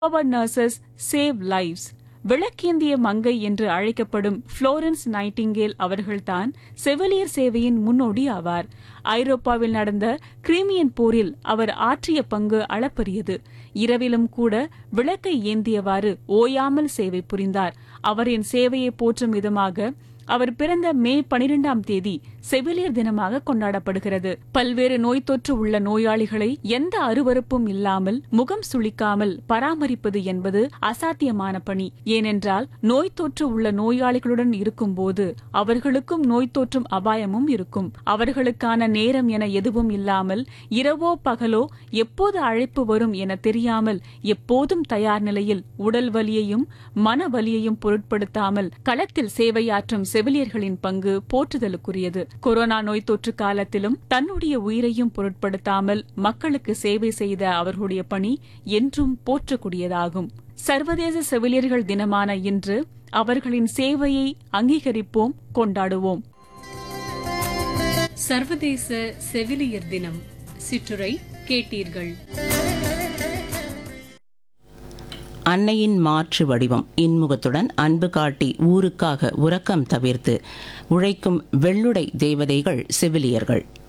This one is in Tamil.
பவர் நர்சஸ் சேவ் லைவ்ஸ் விளக்கேந்திய மங்கை என்று அழைக்கப்படும் புளோரன்ஸ் நைட்டிங்கேல் அவர்கள்தான் செவிலியர் சேவையின் முன்னோடி ஆவார் ஐரோப்பாவில் நடந்த கிரீமியன் போரில் அவர் ஆற்றிய பங்கு அளப்பரியது இரவிலும் கூட விளக்கை ஏந்தியவாறு ஓயாமல் சேவை புரிந்தார் அவரின் சேவையை போற்றும் விதமாக அவர் பிறந்த மே பனிரெண்டாம் தேதி செவிலியர் தினமாக கொண்டாடப்படுகிறது பல்வேறு நோய் தொற்று உள்ள நோயாளிகளை எந்த அருவருப்பும் இல்லாமல் முகம் சுளிக்காமல் பராமரிப்பது என்பது அசாத்தியமான பணி ஏனென்றால் நோய் தொற்று உள்ள நோயாளிகளுடன் இருக்கும்போது அவர்களுக்கும் நோய் தொற்றும் அபாயமும் இருக்கும் அவர்களுக்கான நேரம் என எதுவும் இல்லாமல் இரவோ பகலோ எப்போது அழைப்பு வரும் என தெரியாமல் எப்போதும் தயார் நிலையில் உடல் வலியையும் மன வலியையும் பொருட்படுத்தாமல் களத்தில் சேவையாற்றும் செவிலியர்களின் பங்கு போற்றுதலுக்குரியது கொரோனா நோய் தொற்று காலத்திலும் தன்னுடைய உயிரையும் பொருட்படுத்தாமல் மக்களுக்கு சேவை செய்த அவர்களுடைய பணி என்றும் போற்றக்கூடியதாகும் சர்வதேச செவிலியர்கள் தினமான இன்று அவர்களின் சேவையை அங்கீகரிப்போம் கொண்டாடுவோம் சர்வதேச செவிலியர் தினம் சிற்றுரை கேட்டீர்கள் அன்னையின் மாற்று வடிவம் இன்முகத்துடன் அன்பு காட்டி ஊருக்காக உறக்கம் தவிர்த்து உழைக்கும் வெள்ளுடை தேவதைகள் செவிலியர்கள்